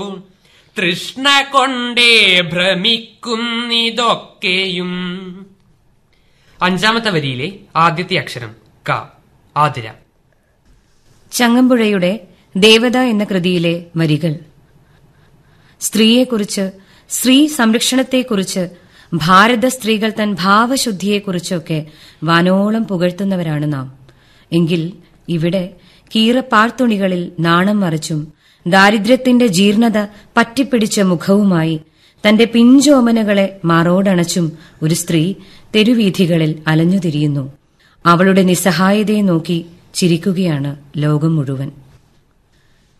തൃഷ്ണ കൊണ്ടേ ഭ്രമിക്കുന്നിതൊക്കെയും അഞ്ചാമത്തെ വരിയിലെ ആദ്യത്തെ അക്ഷരം ക ആതിര ചങ്ങമ്പുഴയുടെ ദേവത എന്ന കൃതിയിലെ വരികൾ സ്ത്രീയെക്കുറിച്ച് സ്ത്രീ സംരക്ഷണത്തെക്കുറിച്ച് ഭാരത സ്ത്രീകൾ തൻ ഭാവശുദ്ധിയെക്കുറിച്ചൊക്കെ വാനോളം പുകഴ്ത്തുന്നവരാണ് നാം എങ്കിൽ ഇവിടെ കീറപ്പാർത്തുണികളിൽ നാണം മറച്ചും ദാരിദ്ര്യത്തിന്റെ ജീർണത പറ്റിപ്പിടിച്ച മുഖവുമായി തന്റെ പിഞ്ചോമനകളെ മാറോടണച്ചും ഒരു സ്ത്രീ തെരുവീഥികളിൽ അലഞ്ഞുതിരിയുന്നു അവളുടെ നിസ്സഹായതയെ നോക്കി ചിരിക്കുകയാണ് ലോകം മുഴുവൻ